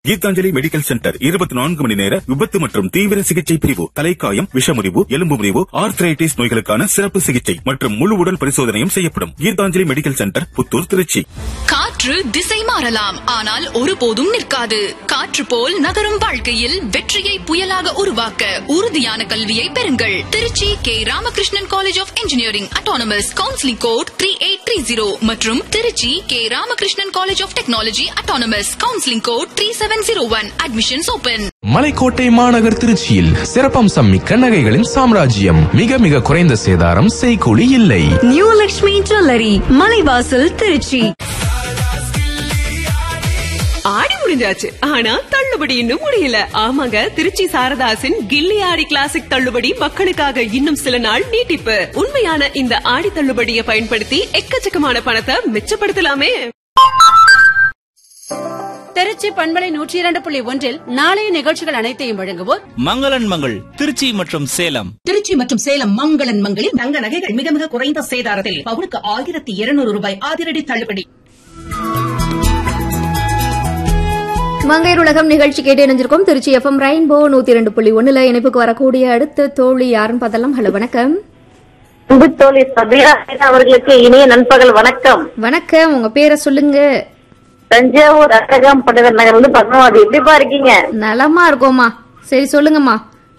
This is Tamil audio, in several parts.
கீதாஞ்சலி மெடிக்கல் சென்டர் இருபத்தி நான்கு மணி நேர விபத்து மற்றும் தீவிர சிகிச்சை பிரிவு தலைக்காயம் விஷமுறிவு எலும்பு முறிவு ஆர்த்ரைட்டிஸ் நோய்களுக்கான சிறப்பு சிகிச்சை மற்றும் முழு உடல் பரிசோதனையும் செய்யப்படும் கீதாஞ்சலி மெடிக்கல் சென்டர் புத்தூர் திருச்சி காற்று திசை மாறலாம் ஆனால் ஒருபோதும் நிற்காது காற்று போல் நகரும் வாழ்க்கையில் வெற்றியை புயலாக உருவாக்க உறுதியான கல்வியை பெறுங்கள் Trichy K Ramakrishnan college of engineering autonomous counselling code three eight three zero மற்றும் Trichy K Ramakrishnan college of technology autonomous counselling code three seven zero one admissions open மலைக்கோட்டை மாநகர் திருச்சியில் சிறப்பம்சம் மிக்க நகைகளின் சாம்ராஜ்யம் மிக மிக குறைந்த சேதாரம் செய்கூலி இல்லை நியூ லக்ஷ்மி ஜுவல்லரி மலைவாசல் திருச்சி ஆடி முடிஞ்சாச்சு ஆனா தள்ளுபடி இன்னும் முடியல ஆமாங்க திருச்சி சாரதாசின் கில்லி ஆடி கிளாசிக் தள்ளுபடி மக்களுக்காக இன்னும் சில நாள் நீட்டிப்பு உண்மையான இந்த ஆடி தள்ளுபடியை பயன்படுத்தி எக்கச்சக்கமான பணத்தை மிச்சப்படுத்தலாமே திருச்சி பண்பலை நூற்றி இரண்டு புள்ளி ஒன்றில் நாளைய நிகழ்ச்சிகள் அனைத்தையும் வழங்குவோர் மங்களன் மங்கள் திருச்சி மற்றும் சேலம் திருச்சி மற்றும் சேலம் மங்களன் மங்களில் தங்க நகைகள் மிக மிக குறைந்த சேதாரத்தில் பவுனுக்கு ஆயிரத்தி இருநூறு ரூபாய் அதிரடி தள்ளுபடி மங்கையர் உலகம் நிகழ்ச்சி கேட்டு இணைஞ்சிருக்கோம் திருச்சி எஃப்எம் ரெயின்போ நூத்தி ரெண்டு புள்ளி ஒண்ணுல இணைப்புக்கு வரக்கூடிய அடுத்த தோழி யாருன்னு பார்த்தலாம் ஹலோ வணக்கம் அன்பு தோழி சபீரா அவர்களுக்கு இனிய நண்பகல் வணக்கம் வணக்கம் உங்க பேரை சொல்லுங்க தஞ்சாவூர் அழகாம் பண்டிதர் நகர் வந்து பத்மாவதி எப்படிப்பா இருக்கீங்க நலமா இருக்கோமா சரி சொல்லுங்கம்மா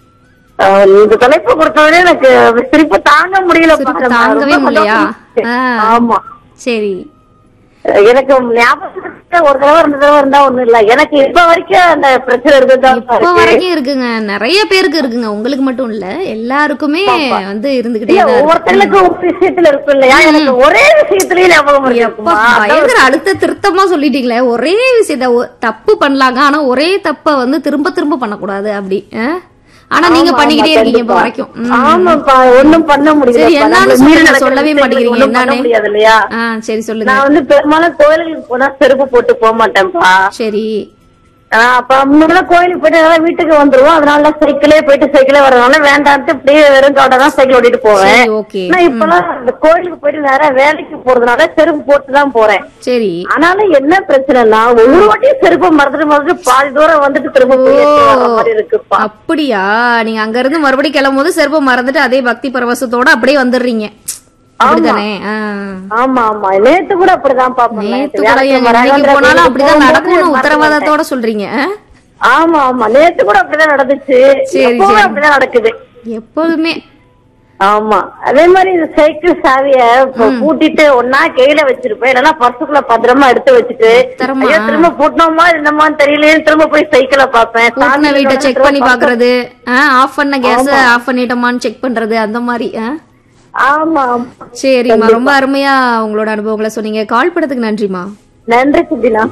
அஹ் இந்த தலைப்பு கொடுத்தவரை எனக்கு சிரிப்பு தாங்க முடியல சிரிப்பு தாங்கவே முடியலையா ஆ. ஆமா சரி எனக்கு ஞாபகம் இருக்கு, ஒரு தடவை ரெண்டு தடவை இருந்தா ஒண்ணும் இல்ல எனக்கு இப்ப வரைக்கும் அந்த பிரச்சனை இருக்குதான் இப்ப வரைக்கும் இருக்குங்க நிறைய பேருக்கு இருக்குங்க உங்களுக்கு மட்டும் இல்ல எல்லாருக்குமே வந்து இருந்துகிட்டே இல்ல தான் இருக்கு. ஒவ்வொருத்தங்களுக்கு ஒரு விஷயத்துல இருக்கும் இல்லையா எனக்கு ஒரே விஷயத்திலயே ஞாபகம் அப்பா, இருக்குமா பயங்கர அழுத்த திருத்தமா சொல்லிட்டீங்களே ஒரே விஷயத்த ஒ- தப்பு பண்ணலாங்க ஆனா ஒரே தப்ப வந்து திரும்ப திரும்ப பண்ணக்கூடாது அப்படி ஆ? ஆனா நீங்க ஆமா, பண்ணிக்கிட்டே ஆமா, இருக்கீங்க இப்ப கண்டிப்பா. வரைக்கும் ம். ஆமாப்பா ஒண்ணும் பண்ண முடியல சரி என்னன்னு சொல்லுங்க சொல்லவே மாட்டேங்கிறீங்க ஒண்ணும் பண்ண என்னன்னு முடியாது இல்லையா ஆ சரி சொல்லுங்க நான் வந்து பெரும்பாலும் கோயிலுக்கு போனா செருப்பு போட்டு போக மாட்டேன்ப்பா சரி ஆஹ் அப்ப முன்னெல்லாம் கோயிலுக்கு போயிட்டு நல்லா வீட்டுக்கு வந்துருவோம் அதனால சைக்கிளே போயிட்டு சைக்கிளே வரதுனால வேண்டான்ட்டு அப்படியே வெறும் காட்ட தான் சைக்கிள் ஓட்டிட்டு போவேன் சரி, okay. ஆனா இப்பெல்லாம் இந்த கோயிலுக்கு போயிட்டு நேரா வேலைக்கு போறதுனால செருப்பு போட்டு தான் போறேன் சரி ஆனாலும் என்ன பிரச்சனைனா ஒவ்வொரு வாட்டியும் செருப்பு மறந்துட்டு மறந்துட்டு பாதி தூரம் வந்துட்டு திரும்ப போய் எடுத்துட்டு வர மாதிரி இருக்குப்பா அப்படியா நீங்க அங்க இருந்து மறுபடியும் கிளம்பும் போது செருப்பை மறந்துட்டு அதே பக்தி பரவசத்தோட அப்படியே வந்துடுறீங்க அப்படிதானே ஆ. ஆமா ஆமா நேத்து கூட அப்படிதான் பாப்பேன் நேத்து கூட எங்க இன்னைக்கு போனாலும் அப்படிதான் நடக்கும்னு உத்தரவாதத்தோட சொல்றீங்க ஆ? ஆமா ஆமா நேத்து கூட அப்படிதான் நடந்துச்சு சரி, எப்பவுமே சரி. அப்படிதான் நடக்குது எப்போதுமே ஆமா அதே மாதிரி இந்த சைக்கிள் சாவிய இப்ப பூட்டிட்டு ஒன்னா கையில வச்சிருப்பேன் இல்லைன்னா பர்சுக்குள்ள பத்திரமா எடுத்து வச்சுட்டு பத்திரமா? ஐயோ, திரும்ப பூட்டினோமா இருந்தோமான்னு தெரியலையே திரும்ப போய் சைக்கிளை பாப்பேன் பூட்டின வீட்டை சாவி செக் பண்ணி திரும்ப பாக்குறது ஆஃப் பண்ண கேஸ் ஆஃப் பண்ணிட்டோமான்னு செக் பண்றது அந்த மாதிரி ஆ? ஆமா ஆமா சரிம்மா ரொம்ப அருமையா உங்களோட அனுபவங்களை சொன்னீங்க கால் பண்ணதுக்கு நன்றிமா நன்றி சுத்தினா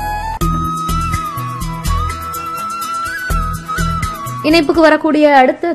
இணைப்புக்கு வரக்கூடிய அடுத்த